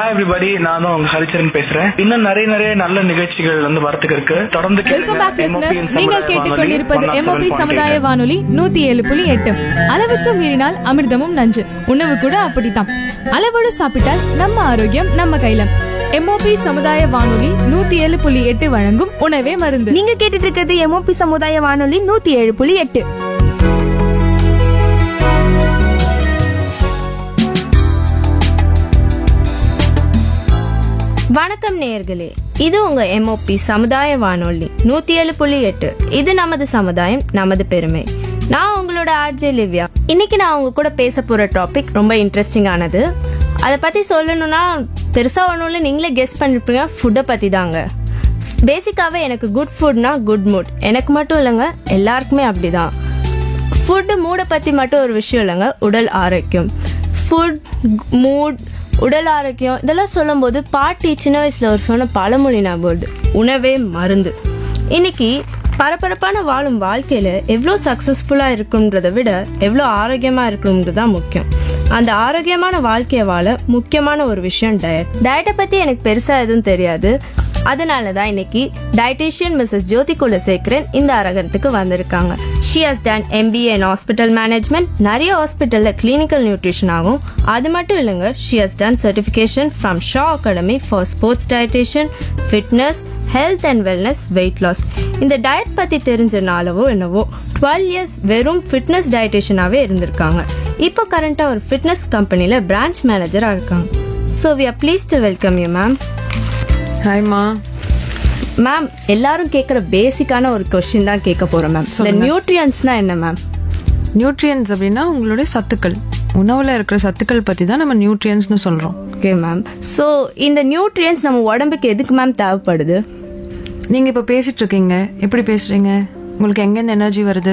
Hi everybody நான் தான் உங்க ஹரிச்சரன் பேசுறேன் இன்னும் நிறைய நிறைய நல்ல நிகழ்ச்சிகள் வந்து வரத்துக்கு இருக்கு தொடர்ந்து வெல்கம் பேக் கேளுங்க. லிசனர்ஸ் MOP நீங்கள் சமுதாய கேட்டுக்கொண்டிருப்பது வானொலி எம்ஓபி 107.8. சமுதாய வானொலி நூத்தி ஏழு புள்ளி எட்டு அளவுக்கு மீறினால் அமிர்தமும் நஞ்சு உணவு கூட அப்படித்தான் அளவோடு சாப்பிட்டால் நம்ம ஆரோக்கியம் நம்ம கையில எம்ஓபி சமுதாய வானொலி நூத்தி ஏழு புள்ளி எட்டு வழங்கும் உணவே மருந்து நீங்க கேட்டுட்டு இருக்கிறது எம்ஓபி சமுதாய வானொலி நூத்தி ஏழு புள்ளி எட்டு வணக்கம் நேயர்களே இது உங்க எம்ஓபி சமுதாய வானொலி நூத்தி ஏழு புள்ளி எட்டு இது நமது சமுதாயம் நமது பெருமை நான் உங்களோட ஆர்ஜே லிவ்யா இன்னைக்கு நான் உங்க கூட பேச போற டாபிக் ரொம்ப இன்ட்ரெஸ்டிங்கானது அதை பத்தி சொல்லணும்னா பெருசா ஒன்றும் இல்லை நீங்களே கெஸ் பண்ணிருப்பீங்க ஃபுட்டை பத்தி தாங்க பேசிக்காவே எனக்கு குட் ஃபுட்னா குட் மூட் எனக்கு மட்டும் இல்லைங்க எல்லாருக்குமே அப்படிதான் ஃபுட்டு மூடை பற்றி மட்டும் ஒரு விஷயம் இல்லைங்க உடல் ஆரோக்கியம் ஃபுட் மூட் உடல் ஆரோக்கியம் இதெல்லாம் சொல்லும்போது பாட்டி சின்ன வயசில் ஒரு சொன்ன பழமொழி ஞாபகம் வருது உணவே மருந்து இன்னைக்கு பரபரப்பான வாழும் வாழ்க்கையில் எவ்வளோ சக்ஸஸ்ஃபுல்லாக இருக்குன்றதை விட எவ்வளோ ஆரோக்கியமாக இருக்கணுன்றது தான் முக்கியம் அந்த ஆரோக்கியமான வாழ்க்கையை வாழ முக்கியமான ஒரு விஷயம் டயட் டயட்டை பற்றி எனக்கு பெருசாக எதுவும் தெரியாது அதனால தான் இன்னைக்கு டயட்டீஷியன் மிஸ்ஸஸ் ஜோதி குல சேகரன் இந்த அரங்கத்துக்கு வந்திருக்காங்க she has done MBA in hospital management நிறைய ஹாஸ்பிட்டலில் கிளினிக்கல் நியூட்ரிஷன் ஆகும் அது மட்டும் இல்லைங்க she has done certification from Shaw academy for sports dietitian fitness health and wellness weight loss இந்த டயட் பற்றி தெரிஞ்சனாலவோ என்னவோ டுவெல் இயர்ஸ் வெறும் ஃபிட்னஸ் டயட்டீஷியனாகவே இருந்திருக்காங்க இப்போ கரண்ட்டாக ஒரு ஃபிட்னஸ் கம்பெனியில் பிரான்ச் மேனேஜராக இருக்காங்க so we are pleased to welcome you ma'am ஹாய்மா மேம் எல்லாரும் கேட்குற பேசிக்கான ஒரு கொஸ்டின் தான் கேட்க போறோம் மேம் இந்த நியூட்ரியன்ஸ்னா என்ன மேம் நியூட்ரியன்ஸ் அப்படின்னா உங்களுடைய சத்துக்கள் உணவுல இருக்கிற சத்துக்கள் பத்தி தான் நம்ம நியூட்ரியன்ஸ்னு சொல்றோம் ஓகே மேம் ஸோ இந்த நியூட்ரியன்ஸ் நம்ம உடம்புக்கு எதுக்கு மேம் தேவைப்படுது நீங்க இப்ப பேசிட்டு இருக்கீங்க எப்படி பேசுறீங்க உங்களுக்கு எங்கேருந்து எனர்ஜி வருது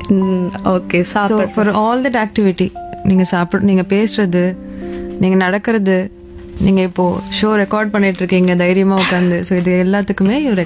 ஓகே ஸோ சாப்பிட ஃபார் ஆல் தட் ஆக்டிவிட்டி நீங்க சாப்பிட நீங்க பேசுறது நீங்க நடக்கிறது நீங்க இப்போ ஷோ ரெக்கார்ட் பண்ணிட்டு இருக்கீங்க தைரியமா உட்காந்து ஸோ இது எல்லாத்துக்குமே யூ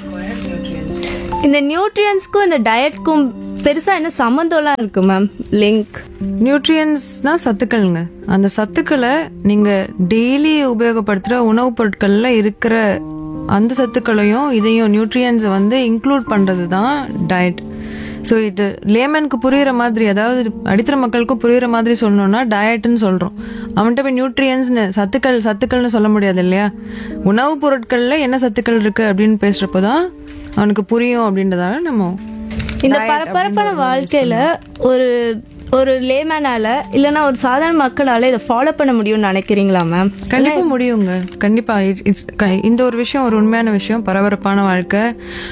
இந்த நியூட்ரியன்ஸ்க்கும் இந்த டயட்க்கும் பெருசா என்ன சம்மந்தம்லாம் இருக்கு மேம் லிங்க் நியூட்ரியன்ஸ்னா சத்துக்கள்ங்க அந்த சத்துக்களை நீங்க டெய்லி உபயோகப்படுத்துற உணவுப் பொருட்கள்ல இருக்கிற அந்த சத்துக்களையும் இதையும் நியூட்ரியன்ஸ் வந்து இன்க்ளூட் பண்றது தான் டயட் ஸோ இது லேமனுக்கு புரியுற மாதிரி அதாவது அடித்தர மக்களுக்கும் புரியுற மாதிரி சொல்லணும்னா டயட்னு சொல்றோம் அவன்கிட்ட போய் நியூட்ரியன்ஸ்னு சத்துக்கள் சத்துக்கள்னு சொல்ல முடியாது இல்லையா உணவுப் பொருட்கள்ல என்ன சத்துக்கள் இருக்கு அப்படின்னு பேசுறப்போ தான் அவனுக்கு புரியும் அப்படின்றதால நம்ம இந்த பரபரப்பான வாழ்க்கையில ஒரு ஒரு லேமேனால இல்லைன்னா ஒரு சாதாரண மக்களால இதை ஃபாலோ பண்ண முடியும்னு நினைக்கிறீங்களா மேம் கண்டிப்பா முடியுங்க கண்டிப்பா இட்ஸ் இந்த ஒரு விஷயம் ஒரு உண்மையான விஷயம் பரபரப்பான வாழ்க்கை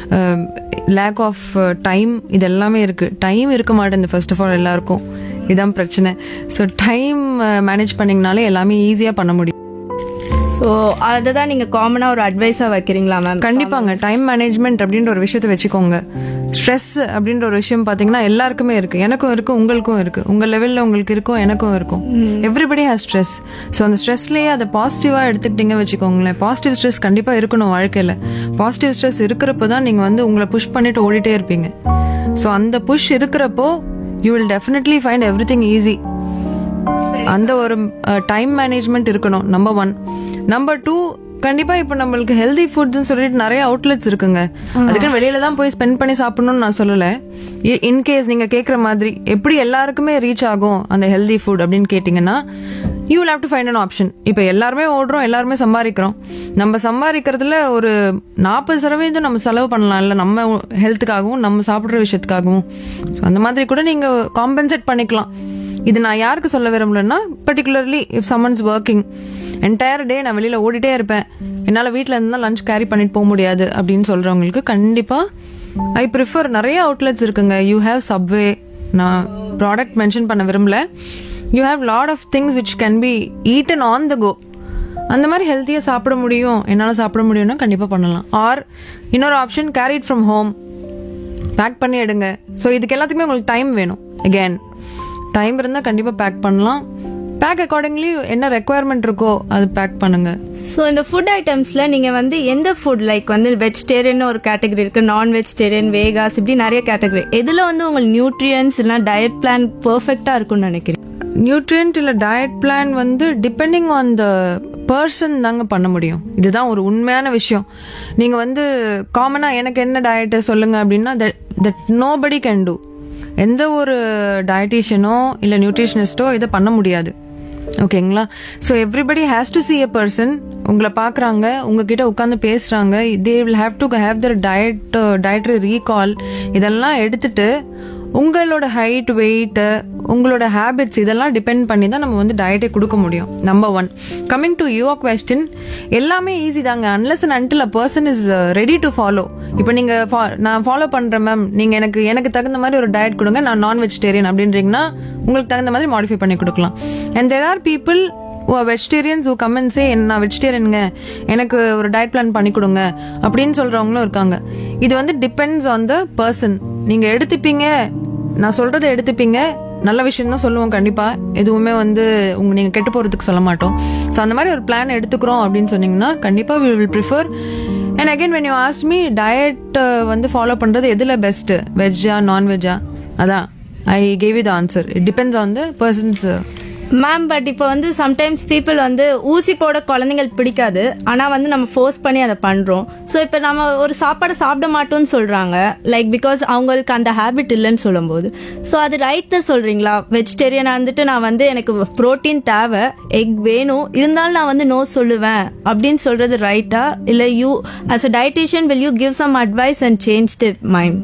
லேக் ஆஃப் டைம் இது எல்லாமே இருக்கு டைம் இருக்க மாட்டேங்குது ஃபர்ஸ்ட் ஆஃப் ஆல் எல்லாருக்கும் இதான் பிரச்சனை ஸோ டைம் மேனேஜ் பண்ணீங்கனாலே எல்லாமே ஈஸியா பண்ண முடியும் ஸோ அதை தான் நீங்க காமனா ஒரு அட்வைஸா வைக்கிறீங்களா மேம் கண்டிப்பாங்க டைம் மேனேஜ்மெண்ட் அப்படின்ற ஒரு விஷயத்த வச்சுக்கோங்க ஸ்ட்ரெஸ் அப்படின்ற ஒரு விஷயம் பாத்தீங்கன்னா எல்லாருக்குமே இருக்கு எனக்கும் இருக்கு உங்களுக்கும் இருக்கு உங்க லெவல்ல உங்களுக்கு இருக்கும் எனக்கும் இருக்கும் எவ்ரிபடி ஹேஸ் ஸ்ட்ரெஸ் ஸோ அந்த ஸ்ட்ரெஸ்லயே அதை பாசிட்டிவா எடுத்துக்கிட்டீங்க வச்சுக்கோங்களேன் பாசிட்டிவ் ஸ்ட்ரெஸ் கண்டிப்பா இருக்கணும் வாழ்க்கையில பாசிட்டிவ் ஸ்ட்ரெஸ் இருக்கிறப்ப தான் நீங்க வந்து உங்களை புஷ் பண்ணிட்டு ஓடிட்டே இருப்பீங்க ஸோ அந்த புஷ் இருக்கிறப்போ you will definitely find everything easy அந்த ஒரு டைம் மேனேஜ்மெண்ட் இருக்கணும் நம்பர் ஒன் நம்பர் டூ கண்டிப்பா இப்ப நம்மளுக்கு ஹெல்தி ஃபுட்ஸ்னு சொல்லிட்டு நிறைய அவுட்லெட்ஸ் இருக்குங்க அதுக்கு வெளியில தான் போய் ஸ்பெண்ட் பண்ணி சாப்பிடணும்னு நான் சொல்லல இன்கேஸ் நீங்க கேக்குற மாதிரி எப்படி எல்லாருக்குமே ரீச் ஆகும் அந்த ஹெல்தி ஃபுட் அப்படின்னு கேட்டீங்கன்னா you will have to find an option இப்போ எல்லாருமே ஓடுறோம் எல்லாருமே சம்பாதிக்கிறோம் நம்ம சம்பாதிக்கிறதுல ஒரு நாற்பது சதவீதம் நம்ம செலவு பண்ணலாம் இல்லை நம்ம ஹெல்த்துக்காகவும் நம்ம சாப்பிட்ற விஷயத்துக்காகவும் So, அந்த மாதிரி கூட நீங்க காம்பன்சேட் பண்ணிக்கலாம் இது நான் யாருக்கு சொல்ல விரும்பலன்னா particularly if someone's working entire day நான் வெளியில ஓடிட்டே இருப்பேன் என்னால் வீட்டில் இருந்தா லஞ்ச் கேரி பண்ணிட்டு போக முடியாது அப்படின்னு சொல்றவங்களுக்கு கண்டிப்பா ஐ ப்ரிஃபர் நிறைய அவுட்லெட்ஸ் இருக்குங்க யூ ஹேவ் சப்வே நான் ப்ராடக்ட் மென்ஷன் பண்ண விரும்பல you have lot of things which can be eaten on the go அந்த மாதிரி ஹெல்த்தியாக சாப்பிட முடியும் என்னால் சாப்பிட முடியும்னா கண்டிப்பாக பண்ணலாம் ஆர் இன்னொரு option carry it from home pack பண்ணி எடுங்க ஸோ இதுக்கு எல்லாத்துக்குமே உங்களுக்கு டைம் வேணும் அகேன் டைம் இருந்தால் கண்டிப்பாக பேக் பண்ணலாம் பேக் அக்கார்டிங்லி என்ன ரெக்குவயர்மெண்ட் இருக்கோ அது பேக் பண்ணுங்க ஸோ இந்த ஃபுட் ஐட்டம்ஸ்ல நீங்க வந்து எந்த ஃபுட் லைக் வந்து வெஜிடேரியன் ஒரு கேட்டகரி இருக்கு நான் வெஜிடேரியன் வேகாஸ் இப்படி நிறைய கேட்டகரி எதுல வந்து உங்களுக்கு நியூட்ரியன்ஸ் இல்லைனா டயட் பிளான் பெர்ஃபெக்டா இருக்கும்னு நினைக்கிறேன் நியூட்ரியன்ட் இல்லை டயட் பிளான் வந்து டிபெண்டிங் ஆன் த பர்சன் தாங்க பண்ண முடியும் இதுதான் ஒரு உண்மையான விஷயம் நீங்க வந்து காமனா எனக்கு என்ன டயட் சொல்லுங்க அப்படின்னா தட் நோபடி கேன் டூ எந்த ஒரு டயட்டிஷியனோ இல்லை நியூட்ரிஷனிஸ்டோ இதை பண்ண முடியாது ஓகேங்களா so everybody has to see a person உங்களை பார்க்குறாங்க உங்ககிட்ட உட்காந்து பேசுகிறாங்க they will have to have their diet dietary recall இதெல்லாம் எடுத்துட்டு உங்களோட ஹைட் வெயிட் உங்களோட ஹேபிட்ஸ் இதெல்லாம் டிபெண்ட் பண்ணி தான் நம்ம வந்து டயட்டே கொடுக்க முடியும் number one coming to your question எல்லாமே ஈஸி தாங்க unless and until a person is ready to follow இப்போ நீங்க fo- நான் ஃபாலோ பண்றேன் மேம் நீங்க எனக்கு எனக்கு தகுந்த மாதிரி ஒரு டயட் கொடுங்க நான் நான் வெஜிடேரியன் அப்படின்றீங்கன்னா உங்களுக்கு தகுந்த மாதிரி மாடிஃபை பண்ணி கொடுக்கலாம் and there are people vegetarians who come and say non வெஜிடேரியனுங்க எனக்கு ஒரு டயட் பிளான் பண்ணி கொடுங்க அப்படின்னு சொல்றவங்களும் இருக்காங்க இது வந்து டிபெண்ட்ஸ் ஆன் த பர்சன் நீங்க எடுத்துப்பீங்க நான் சொல்றதை எடுத்துப்பீங்க நல்ல விஷயம் தான் சொல்லுவோம் கண்டிப்பா எதுவுமே வந்து உங்க நீங்க கெட்டு போறதுக்கு சொல்ல மாட்டோம் ஸோ அந்த மாதிரி ஒரு பிளான் எடுத்துக்கிறோம் அப்படின்னு சொன்னீங்கன்னா கண்டிப்பா we will prefer and again when you ask me diet வந்து ஃபாலோ பண்றது எதுல பெஸ்ட் வெஜ்ஜா நான்வெஜ்ஜா அதான் I gave you the answer it depends on the persons ma'am but இப்போ வந்து சம்டைம்ஸ் பீப்புள் வந்து ஊசி போட குழந்தைங்களுக்கு பிடிக்காது ஆனா வந்து நம்ம ஃபோர்ஸ் பண்ணி அதை பண்றோம் ஸோ இப்போ நம்ம ஒரு சாப்பாடு சாப்பிட மாட்டோம்னு சொல்றாங்க லைக் பிகாஸ் அவங்களுக்கு அந்த ஹேபிட் இல்லைன்னு சொல்லும்போது ஸோ அது ரைட்னு சொல்றீங்களா வெஜிடேரியனா இருந்துட்டு நான் வந்து எனக்கு புரோட்டீன் தேவை எக் வேணும் இருந்தாலும் நான் வந்து நோ சொல்லுவேன் அப்படின்னு சொல்றது ரைட்டா இல்ல you as a dietitian will you give some advice and change the mind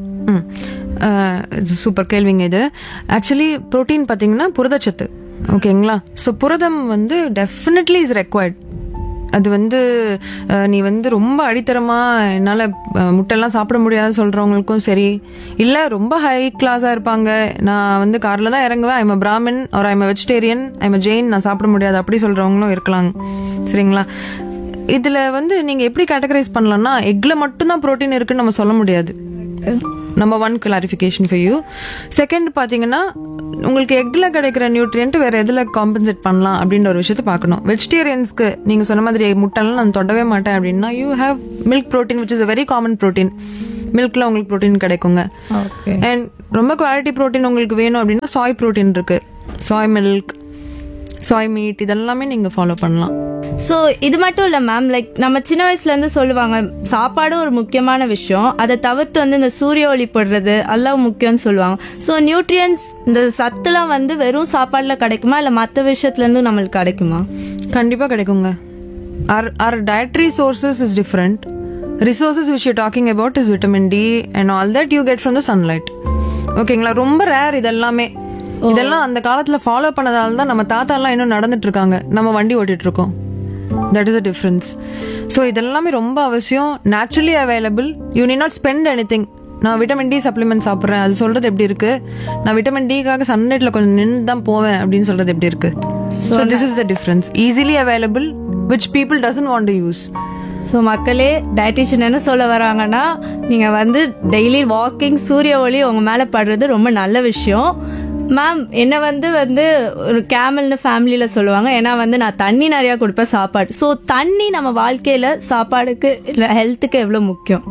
super கேள்விங்க இது ஆக்சுவலி புரோட்டீன் பார்த்தீங்கன்னா புரதச்சத்து ஓகேங்களா ஸோ புரதம் வந்து டெஃபினெட்லி இஸ் ரெக்வயர்ட் அது வந்து அஹ், நீ வந்து ரொம்ப அடித்தரமா என்னால் முட்டைலாம் சாப்பிட முடியாது சொல்றவங்களுக்கும் சரி இல்லை ரொம்ப ஹை கிளாஸாக இருப்பாங்க நான் வந்து காரில் தான் இறங்குவேன் ஐம் பிராமின் ஒரு ஐம் வெஜிடேரியன் ஐம் ஜெயின் நான் சாப்பிட முடியாது அப்படி சொல்றவங்களும் இருக்கலாம் சரிங்களா இதுல வந்து நீங்க எப்படி கேட்டகரைஸ் பண்ணலாம்னா எக்ல மட்டும்தான் புரோட்டீன் இருக்குன்னு நம்ம சொல்ல முடியாது number one clarification for you second பாத்தீங்கன்னா உங்களுக்கு எக்ல கிடைக்கிற நியூட்ரியன்ட் வேற எதுல காம்பன்சேட் பண்ணலாம் அப்படின்ற ஒரு விஷயத்த பார்க்கணும் வெஜிடேரியன்ஸ்க்கு நீங்க சொன்ன மாதிரி முட்டைலாம் நான் தொடவே மாட்டேன் அப்படின்னா you have milk protein which is a very common protein மில்க்ல உங்களுக்கு ப்ரோட்டீன் கிடைக்குங்க அண்ட் ரொம்ப குவாலிட்டி ப்ரோட்டீன் உங்களுக்கு வேணும் அப்படின்னா சாய் ப்ரோட்டீன் இருக்கு சாய் மில்க் சாய் மீட் இதெல்லாமே நீங்க ஃபாலோ பண்ணலாம் ஸோ இது மட்டும் இல்லை மேம் லைக் நம்ம சின்ன வயசுல இருந்து சொல்லுவாங்க சாப்பாடும் ஒரு முக்கியமான விஷயம் அதை தவிர்த்து வந்து இந்த சூரிய ஒளி போடுறது எல்லாம் முக்கியம்னு சொல்லுவாங்க ஸோ நியூட்ரியன்ஸ் இந்த சத்துலாம் வந்து வெறும் சாப்பாடுல கிடைக்குமா இல்லை மற்ற விஷயத்துல இருந்தும் நம்மளுக்கு கிடைக்குமா கண்டிப்பா கிடைக்குங்க our our dietary sources is different resources which you're talking about is vitamin d and all that you get from the sunlight ஓகேங்களா ரொம்ப ரேர் இதெல்லாமே இதெல்லாம் அந்த காலத்துல ஃபாலோ பண்ணதால தான் நம்ம தாத்தா எல்லாம் இன்னும் நடந்துட்டு இருக்காங்க நம்ம வண்டி ஓட்டிட்டு இருக்கோம் that is a difference so இதெல்லாமே ரொம்ப அவசியம் naturally available you need not spend anything நான் விட்டமின் டி சப்ளிமெண்ட் சாப்பிட்றேன் அது சொல்றது எப்படி இருக்கு நான் விட்டமின் டிக்காக சன்லைட்ல கொஞ்சம் நின்று தான் போவேன் அப்படின்னு சொல்றது எப்படி இருக்கு so this is the difference easily available which people doesn't want to use so மக்களே டயட்டிஷியன் என்ன சொல்ல வராங்கன்னா நீங்க வந்து டெய்லி வாக்கிங் சூரிய ஒளி உங்க மேல படுறது ரொம்ப நல்ல விஷயம் மேம் என்ன வந்து வந்து ஒரு கேமல்னு ஃபேமிலியில சொல்லுவாங்க ஏன்னா வந்து நான் தண்ணி நிறைய கொடுப்பேன் சாப்பாடு ஸோ தண்ணி நம்ம வாழ்க்கையில சாப்பாடுக்கு இல்லை ஹெல்த்துக்கு எவ்வளோ முக்கியம்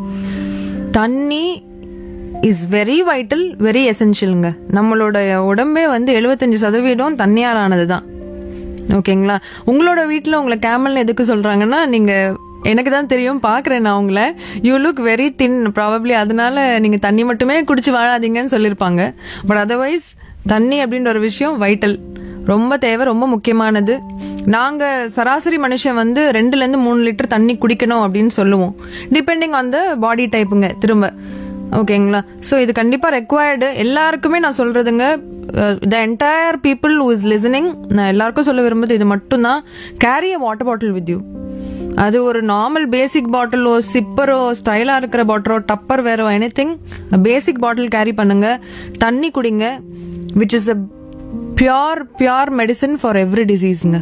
தண்ணி இஸ் வெரி வைட்டல் வெரி எசென்ஷியலுங்க நம்மளோட உடம்பே வந்து எழுபத்தஞ்சு சதவீதம் தண்ணியால் ஆனது தான் ஓகேங்களா உங்களோட வீட்டில் உங்களை கேமல்னு எதுக்கு சொல்றாங்கன்னா நீங்க எனக்கு தான் தெரியும் பார்க்குறேன் நான் உங்களை you look very thin probably அதனால நீங்க தண்ணி மட்டுமே குடிச்சு வாழாதீங்கன்னு சொல்லியிருப்பாங்க பட் அதர்வைஸ் தண்ணி அப்படின்ற ஒரு விஷயம் வைட்டல் ரொம்ப தேவை ரொம்ப முக்கியமானது நாங்க சராசரி மனுஷன் வந்து ரெண்டுல இருந்து மூணு லிட்டர் தண்ணி குடிக்கணும் அப்படின்னு சொல்லுவோம் டிபெண்டிங் ஆன் த பாடி டைப்புங்க திரும்ப ஓகேங்களா ஸோ இது கண்டிப்பா ரெக்வயர்டு எல்லாருக்குமே நான் சொல்றதுங்க the entire people who is listening நான் எல்லாருக்கும் சொல்ல விரும்புறது இது மட்டும்தான் carry a water bottle with you அது ஒரு நார்மல் பேசிக் பாட்டிலோ சிப்பரோ ஸ்டைலா இருக்கிற பாட்டிலோ டப்பர் வேறோ anything basic bottle carry பண்ணுங்க தண்ணி குடிங்க which is a pure pure medicine for every டிசீஸுங்க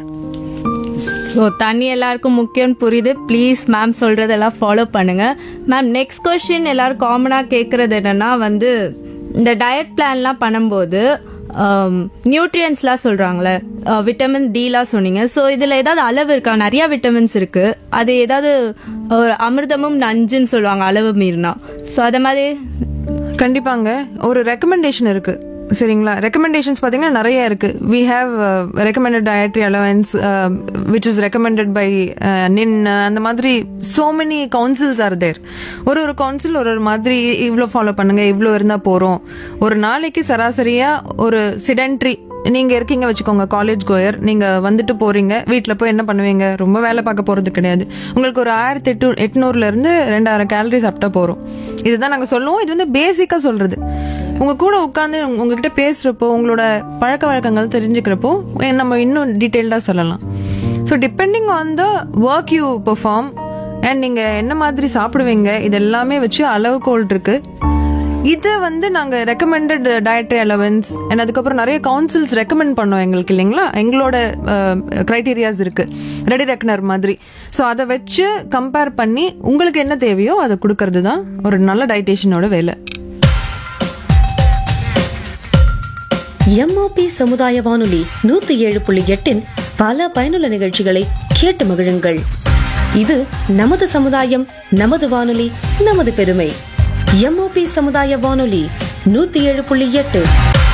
ஸோ தண்ணி எல்லாருக்கும் முக்கியம்னு புரியுது ப்ளீஸ் மேம் சொல்றதெல்லாம் ஃபாலோ பண்ணுங்க மேம் நெக்ஸ்ட் கொஸ்டின் எல்லாரும் காமனாக கேட்கறது என்னன்னா வந்து இந்த டயட் பிளான்லாம் பண்ணும்போது நியூட்ரியன்ஸ்லாம் சொல்றாங்களே விட்டமின் டிலாம் சொன்னீங்க ஸோ இதில் ஏதாவது அளவு இருக்கா நிறைய விட்டமின்ஸ் இருக்கு அது ஏதாவது ஒரு அமிர்தமும் நஞ்சுன்னு சொல்லுவாங்க அளவு மீறினா ஸோ அதை மாதிரி கண்டிப்பாங்க ஒரு ரெக்கமெண்டேஷன் இருக்கு சரிங்களா ரெக்கமெண்டேஷன்ஸ் பார்த்தீங்கன்னா நிறைய இருக்கு we have recommended dietary allowance which is recommended by NIN அந்த மாதிரி so many councils are there ஒரு ஒரு கவுன்சில் ஒரு ஒரு மாதிரி இவ்வளோ ஃபாலோ பண்ணுங்க இவ்வளோ இருந்தால் போகிறோம் ஒரு நாளைக்கு சராசரியா ஒரு சிடென்ட்ரி நீங்க இருக்கீங்க வச்சுக்கோங்க காலேஜ் கோயர் நீங்க வந்துட்டு போறீங்க வீட்ல போய் என்ன பண்ணுவீங்க ரொம்ப வேலை பார்க்க போறது கிடையாது உங்களுக்கு ஒரு ஆயிரத்தி எட்டு எட்நூறுல இருந்து ரெண்டாயிரம் கேலரி சாப்பிட்டா போறோம் இதுதான் நாங்க சொல்லுவோம் இது வந்து பேசிக்கா சொல்றது உங்க கூட உட்காந்து உங்ககிட்ட பேசுறப்போ உங்களோட பழக்க வழக்கங்கள் தெரிஞ்சுக்கிறப்போ நம்ம இன்னும் டீட்டெயில்டா சொல்லலாம் so depending on the work you perform and நீங்க என்ன மாதிரி சாப்பிடுவீங்க இது எல்லாமே வச்சு அளவுகோல் இருக்கு இது வந்து நாங்க ரெக்கமெண்டட் டயட்ரி அலவன்ஸ் அண்ட் அதுக்கப்புறம் நிறைய கவுன்சில்ஸ் ரெக்கமெண்ட் பண்ணோம் எங்களுக்கு இல்லைங்களா எங்களோட கிரைட்டீரியாஸ் இருக்கு ரெடி ரெக்கனர் மாதிரி ஸோ அதை வச்சு கம்பேர் பண்ணி உங்களுக்கு என்ன தேவையோ அதை கொடுக்கறது தான் ஒரு நல்ல டயட்டேஷனோட வேலை எம்ஓபி சமுதாய வானொலி நூத்தி ஏழு புள்ளி எட்டின் பல பயனுள்ள நிகழ்ச்சிகளை கேட்டு மகிழுங்கள் இது நமது சமுதாயம் நமது வானொலி நமது பெருமை எம்ஓபி சமுதாய வானொலி நூத்தி ஏழு புள்ளி எட்டு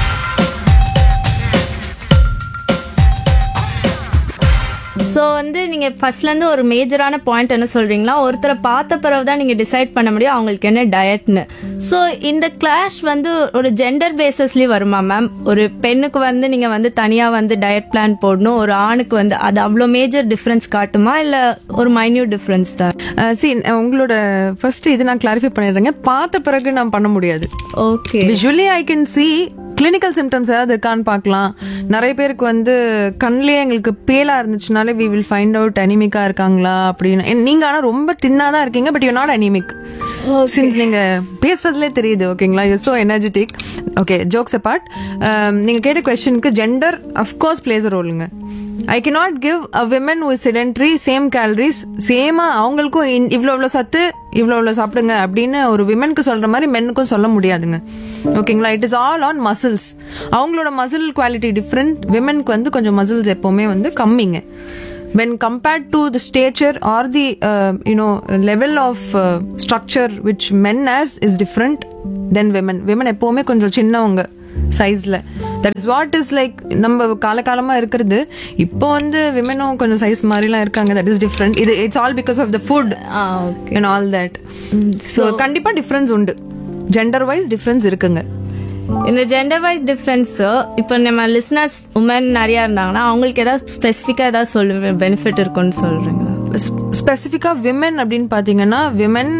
ஸோ வந்து நீங்கள் ஃபர்ஸ்ட்லேருந்து ஒரு மேஜரான பாயிண்ட் என்ன சொல்றீங்களா ஒருத்தரை பார்த்த பிறகு தான் நீங்கள் டிசைட் பண்ண முடியும் அவங்களுக்கு என்ன டயட்னு ஸோ இந்த கிளாஷ் வந்து ஒரு ஜெண்டர் பேசஸ்லேயும் வருமா மேம் ஒரு பெண்ணுக்கு வந்து நீங்கள் வந்து தனியாக வந்து டயட் பிளான் போடணும் ஒரு ஆணுக்கு வந்து அது அவ்வளோ மேஜர் டிஃப்ரென்ஸ் காட்டுமா இல்லை ஒரு மைன்யூட் டிஃப்ரென்ஸ் தான் சி உங்களோட ஃபர்ஸ்ட் இது நான் கிளாரிஃபை பண்ணிடுறேங்க பார்த்த பிறகு நான் பண்ண முடியாது okay visually I can see clinical symptoms ஏதாவது இருக்கான்னு பார்க்கலாம் நிறைய பேருக்கு வந்து கண்ணிலே எங்களுக்கு பேலா இருந்துச்சுனாலே வி வில் ஃபைண்ட் அவுட் அனிமிக்கா இருக்காங்களா அப்படின்னு and நீங்க ஆனா ரொம்ப தின்னா தான் இருக்கீங்க but you not anaemic since நீங்க பேசுறதுலே தெரியுது ஓகேங்களா you so energetic okay jokes apart நீங்க கேட்ட கொஸ்டினுக்கு ஜெண்டர் அஃப்கோர்ஸ் பிளேஸ் ரோலுங்க I cannot give a women with sedentary same calories சேமா அவங்களுக்கும் இந்- இவ்ளோ இவ்வளோ சத்து இவ்வளோ இவ்வளோ சாப்பிடுங்க அப்படின்னு ஒரு விமனுக்கு சொல்ற மாதிரி மென்னுக்கும் சொல்ல முடியாதுங்க ஓகேங்களா it is all on muscles அவங்களோட மசில் குவாலிட்டி டிஃப்ரெண்ட் விமனுக்கு வந்து கொஞ்சம் மசில்ஸ் எப்பவுமே வந்து கம்மிங்க when compared to the stature or the uh, you know level of uh, structure which men has is different than women women எப்பவுமே கொஞ்சம் சின்னவங்க சைஸ்ல that is what is like நம்ம காலகாலமா இருக்கிறது இப்போ வந்து விமனும் கொஞ்சம் சைஸ் மாதிரிலாம் இருக்காங்க தட் இஸ் டிஃப்ரெண்ட் இது it's all because of the food and all that so கண்டிப்பா டிஃப்ரென்ஸ் உண்டு ஜெண்டர் வைஸ் டிஃப்ரென்ஸ் இருக்குங்க இந்த ஜெண்டர் வைஸ் டிஃப்ரென்ஸ் இப்போ நம்ம லிஸ்னர்ஸ் உமன் நிறைய இருந்தாங்கன்னா அவங்களுக்கு ஏதாவது ஸ்பெசிஃபிக்காக ஏதாவது சொல்லு பெனிஃபிட் இருக்கும்னு சொல்றீங்களா ஸ்பெசிஃபிக்கா விமன் அப்படின்னு பாத்தீங்கன்னா women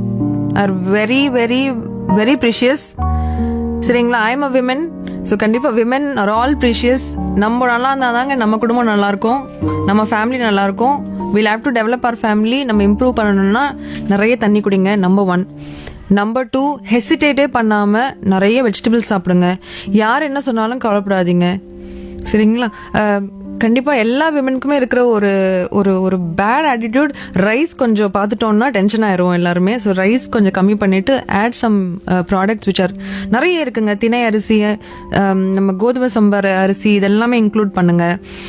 are very very very precious சரிங்களா ஐம் அ விமன் ஸோ கண்டிப்பா விமன் ஆர் ஆல் ப்ரிஷியஸ் நம்ம நல்லா இருந்தா தாங்க நம்ம குடும்பம் நல்லா இருக்கும் நம்ம ஃபேமிலி நல்லா இருக்கும் will have to develop our family நம்ம இம்ப்ரூவ் பண்ணணும்னா நிறைய தண்ணி குடிங்க நம்பர் ஒன் நம்பர் டூ ஹெசிடேட்டே பண்ணாம நிறைய வெஜிடபிள்ஸ் சாப்பிடுங்க யார் என்ன சொன்னாலும் கவலைப்படாதீங்க சரிங்களா அஹ், கண்டிப்பா எல்லா விமனுக்குமே இருக்கிற ஒரு ஒரு ஒரு பேட் ஆட்டிடியூட் ரைஸ் கொஞ்சம் பார்த்துட்டோம்னா டென்ஷன் ஆயிரும் எல்லாருமே ஸோ ரைஸ் கொஞ்சம் கம்மி பண்ணிட்டு add some products which are நிறைய இருக்குங்க திணை அரிசி அஹ், நம்ம கோதுமை சம்பர் அரிசி இதெல்லாமே இன்க்ளூட் பண்ணுங்க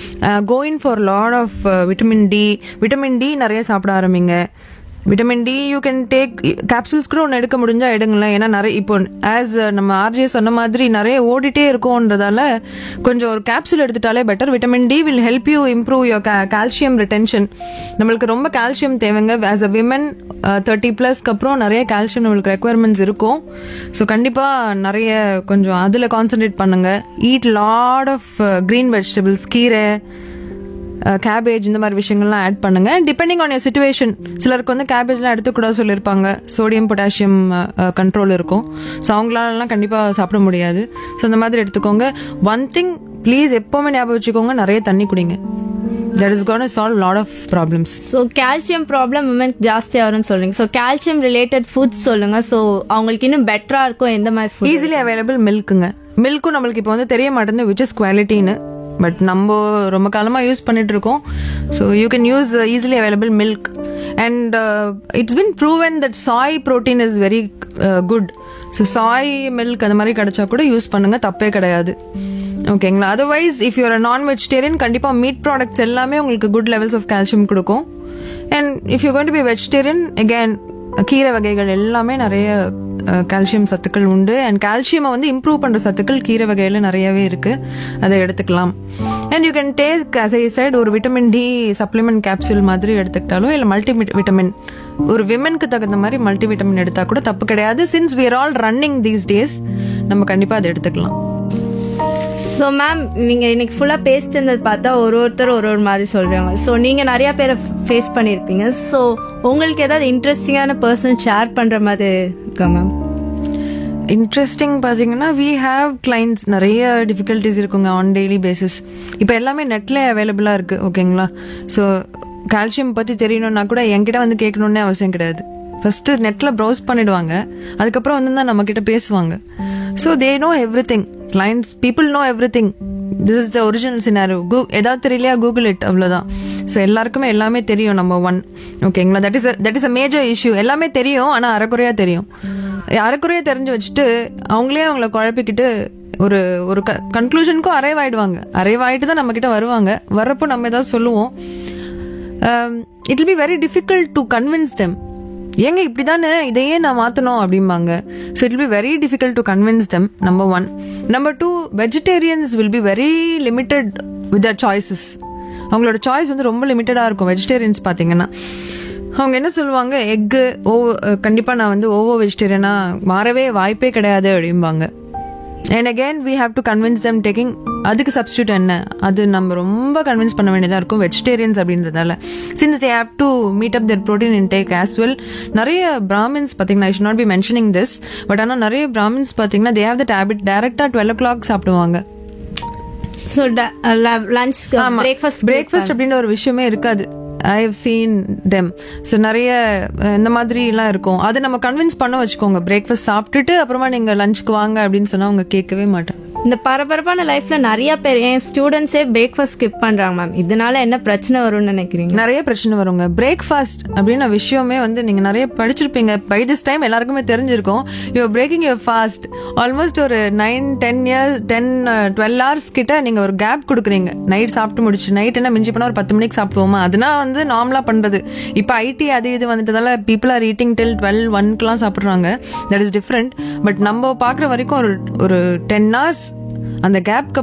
going for lot of vitamin D vitamin D நிறைய சாப்பிட ஆரம்பிங்க vitamin D you can take capsules கூட ஒன்று எடுக்க முடிஞ்சா எடுங்களேன் ஏன்னா நிறைய இப்போ ஆஸ் நம்ம ஆர்ஜே சொன்ன மாதிரி நிறைய ஓடிட்டே இருக்கோன்றதால கொஞ்சம் ஒரு கேப்சூல் எடுத்துட்டாலே better vitamin D will help you improve your calcium retention நம்மளுக்கு ரொம்ப கால்சியம் தேவைங்க ஆஸ் அ விமன் தேர்ட்டி ப்ளஸ்க்கு அப்புறம் நிறைய கால்சியம் நம்மளுக்கு ரெக்குவயர்மெண்ட்ஸ் இருக்கும் ஸோ கண்டிப்பாக நிறைய கொஞ்சம் அதில் கான்சென்ட்ரேட் பண்ணுங்க eat lot of green vegetables கீரை கேபேஜ் இந்த மாதிரி விஷயங்கள்லாம் ஆட் பண்ணுங்க டிபெண்டிங் ஆன் யர் சுச்சுவேஷன் சிலருக்கு வந்து கேபேஜ்லாம் எடுத்துக்கூடாது சொல்லியிருப்பாங்க சோடியம் பொட்டாசியம் கண்ட்ரோல் இருக்கும் ஸோ அவங்களாலலாம் கண்டிப்பாக சாப்பிட முடியாது ஸோ அந்த மாதிரி எடுத்துக்கோங்க ஒன் திங் ப்ளீஸ் எப்போவுமே ஞாபகம் வச்சுக்கோங்க நிறைய தண்ணி குடிங்க that is gonna solve lot of problems so calcium problem உமனுக்கு ஜாஸ்தியாக வரும்னு சொல்றீங்க ஸோ கால்சியம் ரிலேட்டட் ஃபுட்ஸ் சொல்லுங்க ஸோ அவங்களுக்கு இன்னும் பெட்டரா இருக்கும் எந்த மாதிரி ஃபுட் ஈஸிலி அவைலபிள் மில்க்குங்க மில்க்கும் நம்மளுக்கு இப்போ வந்து தெரிய மாட்டேங்குது விச் இஸ் குவாலிட்டின்னு பட் நம்ம ரொம்ப காலமாக யூஸ் பண்ணிட்டு இருக்கோம் so you can use easily available milk and it's been proven that soy protein is very good so soy milk அந்த மாதிரி கிடைச்சா கூட யூஸ் பண்ணுங்க தப்பே கிடையாது ஓகேங்களா otherwise if you're non vegetarian கண்டிப்பாக மீட் ப்ராடக்ட்ஸ் எல்லாமே உங்களுக்கு குட் லெவல்ஸ் ஆஃப் கால்சியம் கொடுக்கும் and if you going to be vegetarian again கீரை வகைகள் எல்லாமே நிறைய கால்சியம் சத்துக்கள் உண்டு அண்ட் கால்சியமை வந்து இம்ப்ரூவ் பண்ற சத்துக்கள் கீரை வகையில நிறையவே இருக்கு அதை எடுத்துக்கலாம் and you can take as I said ஒரு விட்டமின் டி சப்ளிமெண்ட் கேப்சூல் மாதிரி எடுத்துக்கிட்டாலும் இல்லை மல்டி விட்டமின் ஒரு விமனுக்கு தகுந்த மாதிரி மல்டி விட்டமின் எடுத்தா கூட தப்பு கிடையாது since we are all running these days நம்ம கண்டிப்பா அதை எடுத்துக்கலாம் ஸோ மேம் நீங்கள் இன்னைக்கு ஃபுல்லாக பேசிட்டு பார்த்தா ஒரு ஒருத்தர் ஒரு ஒரு மாதிரி சொல்கிறாங்க ஸோ நீங்கள் நிறையா பேரை ஃபேஸ் பண்ணியிருப்பீங்க ஸோ உங்களுக்கு ஏதாவது இன்ட்ரெஸ்டிங்கான பர்சன் ஷேர் பண்ணுற மாதிரி இருக்கா மேம் இன்ட்ரெஸ்டிங் பார்த்தீங்கன்னா வி ஹாவ் கிளைண்ட்ஸ் நிறைய டிஃபிகல்ட்டிஸ் இருக்குங்க ஆன் டெய்லி பேசிஸ் இப்போ எல்லாமே நெட்ல அவைலபிளாக இருக்கு ஓகேங்களா ஸோ கால்சியம் பற்றி தெரியணும்னா கூட என்கிட்ட வந்து கேட்கணுன்னே அவசியம் கிடையாது ஃபர்ஸ்ட் நெட்ல ப்ரௌஸ் பண்ணிடுவாங்க அதுக்கப்புறம் வந்து தான் நம்ம கிட்ட பேசுவாங்க so they know everything clients people know everything this is the original scenario கூ ஏதாவது தெரியலையா கூகுள் இட் அவ்வளோதான் ஸோ எல்லாருக்குமே எல்லாமே தெரியும் நம்ம ஒன் ஓகேங்களா that is that is a major issue எல்லாமே தெரியும் ஆனால் அரைக்குறையா தெரியும் அரைக்குறையா தெரிஞ்சு வச்சுட்டு அவங்களே அவங்கள குழப்பிக்கிட்டு ஒரு ஒரு கன்க்ளூஷனுக்கும் அரைவ் ஆயிடுவாங்க அரைவ் ஆயிட்டு தான் நம்ம கிட்ட வருவாங்க வர்றப்போ நம்ம ஏதாவது சொல்லுவோம் it will be very difficult to convince them ஏங்க இப்படி தானே இதையே நான் மாற்றணும் அப்படிம்பாங்க so it be very difficult to convince them number one number two vegetarians will be very limited with their choices அவங்களோட சாய்ஸ் வந்து ரொம்ப லிமிட்டடாக இருக்கும் வெஜிடேரியன்ஸ் பார்த்தீங்கன்னா அவங்க என்ன சொல்லுவாங்க எக்கு ஓ கண்டிப்பாக நான் வந்து ஓவோ வெஜிடேரியனாக மாறவே வாய்ப்பே கிடையாது அப்படிம்பாங்க and again we have to convince them taking அதுக்கு சப்ஸ்டியூட் என்ன அது நம்ம ரொம்ப கன்வின்ஸ் பண்ண வேண்டியதாக இருக்கும் வெஜிடேரியன்ஸ் அப்படின்றதால since they have to meet up their protein intake as well நிறைய பிராமின்ஸ் பார்த்தீங்கன்னா I should not be mentioning this but ஆனால் நிறைய பிராமின்ஸ் பார்த்தீங்கன்னா தே ஹேவ் தட் ஹேபிட் டேரெக்டாக டுவெல் ஓ கிளாக் சாப்பிடுவாங்க ஸோ லஞ்ச் பிரேக்ஃபாஸ்ட் பிரேக்ஃபாஸ்ட் அப்படின்ற ஒரு விஷயமே இருக்காது I have seen them so நிறைய அஹ், இந்த மாதிரிலாம் இருக்கும் அதை நம்ம கன்வின்ஸ் பண்ண வச்சுக்கோங்க பிரேக்ஃபாஸ்ட் சாப்பிட்டுட்டு அப்புறமா நீங்க லஞ்சுக்கு வாங்க அப்படின்னு சொன்னா அவங்க கேட்கவே மாட்டாங்க இந்த பரபரப்பான லைஃப்ல நிறைய பேர் என் ஸ்டூடெண்ட்ஸே பிரேக்ஃபாஸ்ட் ஸ்கிப் பண்றாங்க மேம் இதனால என்ன பிரச்சனை வரும்னு நினைக்கிறீங்க நிறைய பிரச்சனை வருங்க பிரேக்ஃபாஸ்ட் அப்படின்ன விஷயமே வந்து நீங்க நிறைய படிச்சிருப்பீங்க பை திஸ் டைம் எல்லாருக்குமே தெரிஞ்சிருக்கும் you breaking your fast almost ஒரு nine ten years ten twelve hours கிட்ட நீங்க ஒரு கேப் கொடுக்குறீங்க நைட் சாப்பிட்டு முடிச்சு நைட் என்ன மிஞ்சி போனா ஒரு பத்து மணிக்கு சாப்பிடுவோமா அதெல்லாம் வந்து நார்மலா பண்றது இப்போ ஐடி அது இது வந்துட்டதால people are eating till twelve ஒன்க்குலாம் சாப்பிடுறாங்க தட் இஸ் டிஃப்ரெண்ட் பட் நம்ம பாக்குற வரைக்கும் ஒரு ஒரு டென் ஹவர்ஸ் அந்த கேப்க்கு